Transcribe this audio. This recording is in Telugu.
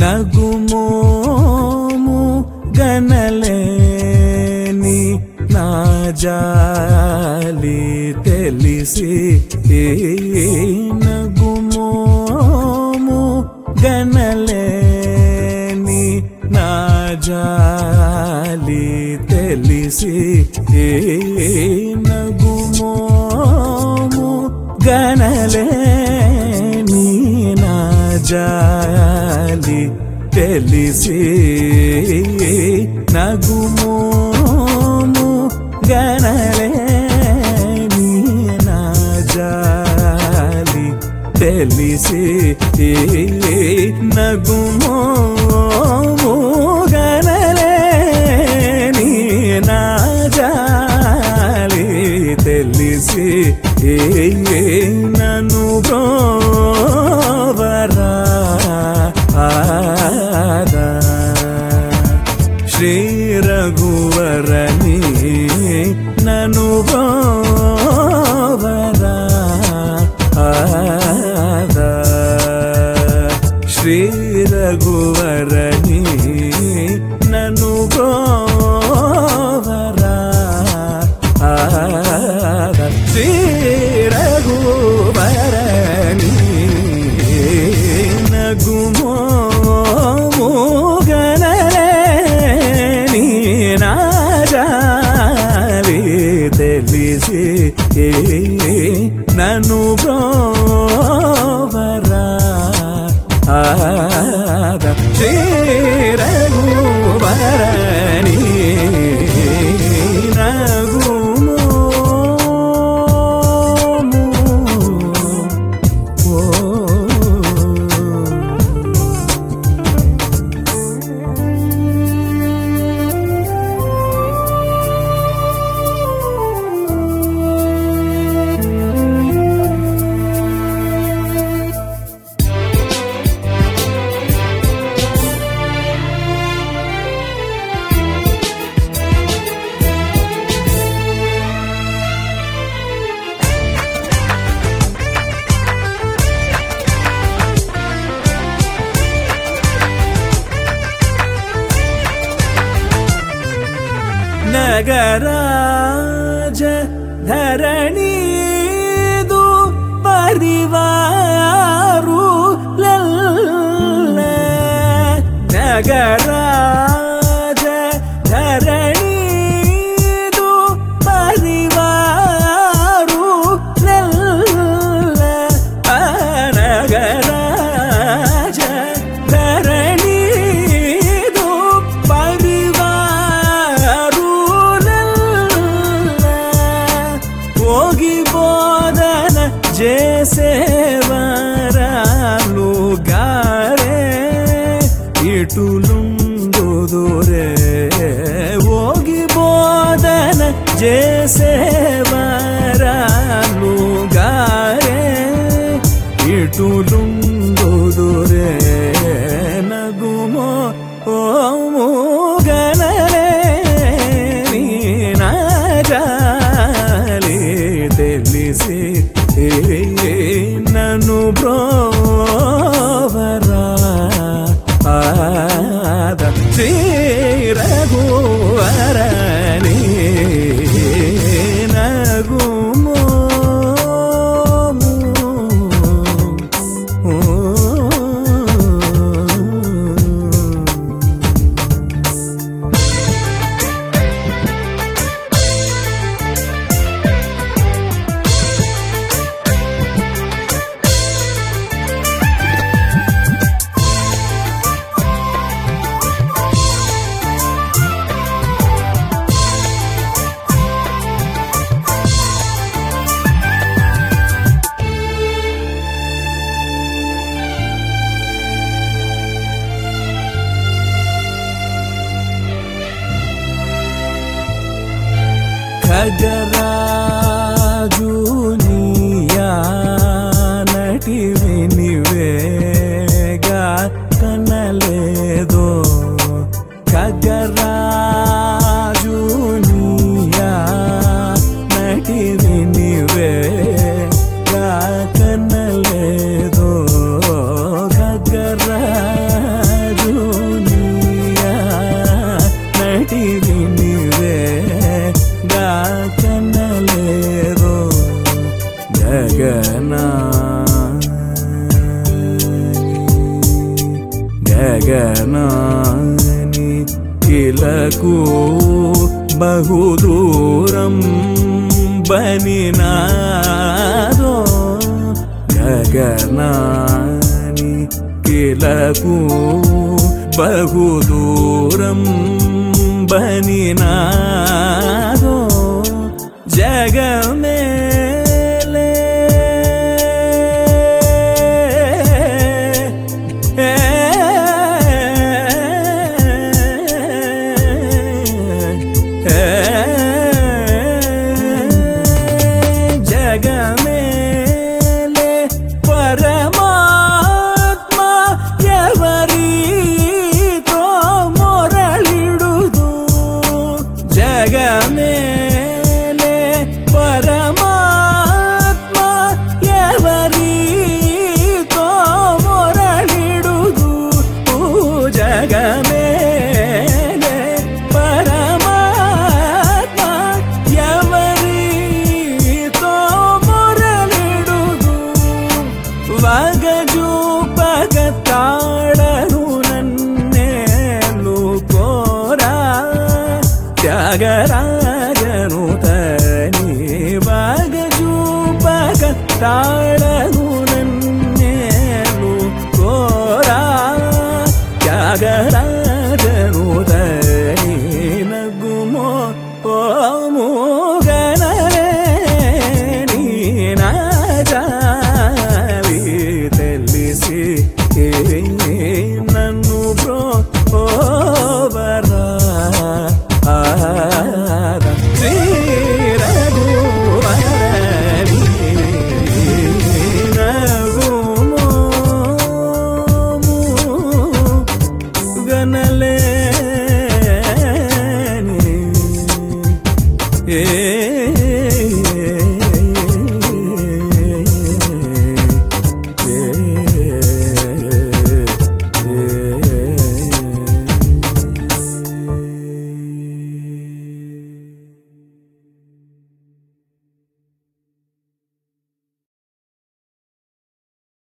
నగుమోము గనలేని నా జాలి తెలిసి నగుమోము గనలేని నా జాలి తెలిసి నగుమోము గనలేని నా జాలి తెలిసి నగుమోము గనలేని నా జాలి తెలిసి నగుమోము గనలేని నా జాలి తెలిసి నన్ను బ్రోవరా ఆదా శ్రీ రఘువరని నను బ్రోవరా ఆదా శ్రీ రఘువరని నను బ్రోవరా ఆదా శ్రీ రఘువరని నగుమో గనలేని నాజాలి తెలిసి నన్ను బ్రోవరా ఆద చేరగువరని నగుమో ನಗರಾಜ ಧರಣೀದು ಪರಿವಾರು ಲಲ್ಲ ನಗರಾಜ ಧರಣೀದು ಪರಿವಾರು ಲಲ್ಲ ಆ ನಗರಾಜ ಧರಣೀದು ಪರಿವಾರು ಹೋಗಿ ಬೋಧನ చేసేవారాలు గారే ఇటులుందుదురే ఓగి బోధన చేసేవారాలు గారే ఇటులుందుదురే నగుమో ఓము గనలేని నాజాలి తెలిసి నన్ను బ్రోవరా ఆద శ్రీరఘువరని నగుమో గగనా గగనాని కిలకు బహుదూరం బనినాదో గగనాని కిలకు బహుదూరం బనినాదో జగమేలే జగమేలే పరమాత్మ ఎవరితో మొరళిడుదు జగమేలే పరమాత్మ ఎవరితో మొరళిడుదు జగమేలే పరమాత్మ ఎవరితో మొరలిడుదు వగజూపగ తాడను నన్నేలు కోరా త్యాగరాజను తని వగజూపగ తాడను